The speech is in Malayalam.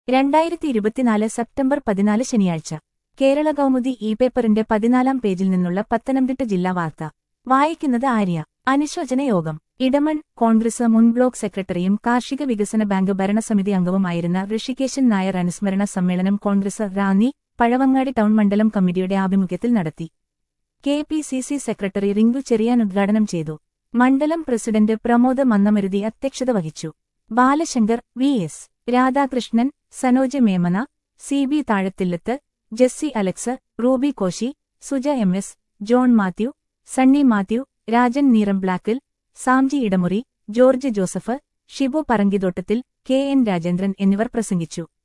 രണ്ടായിരത്തി ഇരുപത്തിനാല് സെപ്റ്റംബർ പതിനാല് ശനിയാഴ്ച കേരള കൗമുദി ഇ പേപ്പറിന്റെ പതിനാലാം പേജിൽ നിന്നുള്ള പത്തനംതിട്ട ജില്ലാ വാർത്ത വായിക്കുന്നത് ആര്യ അനുശോചന യോഗം ഇടമൺ കോൺഗ്രസ് മുൻ ബ്ലോക്ക് സെക്രട്ടറിയും കാർഷിക വികസന ബാങ്ക് ഭരണസമിതി അംഗവുമായിരുന്ന ഋഷികേശൻ നായർ അനുസ്മരണ സമ്മേളനം കോൺഗ്രസ് റാന്നി പഴവങ്ങാടി ടൗൺ മണ്ഡലം കമ്മിറ്റിയുടെ ആഭിമുഖ്യത്തിൽ നടത്തി K P C C secretary Rinku Cheriyan ഉദ്ഘാടനം ചെയ്തു മണ്ഡലം പ്രസിഡന്റ് പ്രമോദ് മന്നമരുതി അധ്യക്ഷത വഹിച്ചു Balashankar V S Radhakrishnan Sanoj Memana C B Thazhathillathu Jessy Alex Ruby Koshy Suja M S John Mathew Sunny Mathew Rajan Neeramblakkil Samji Edamuri George Joseph Shibu Parankithottathil K N Rajendran എന്നിവർ പ്രസംഗിച്ചു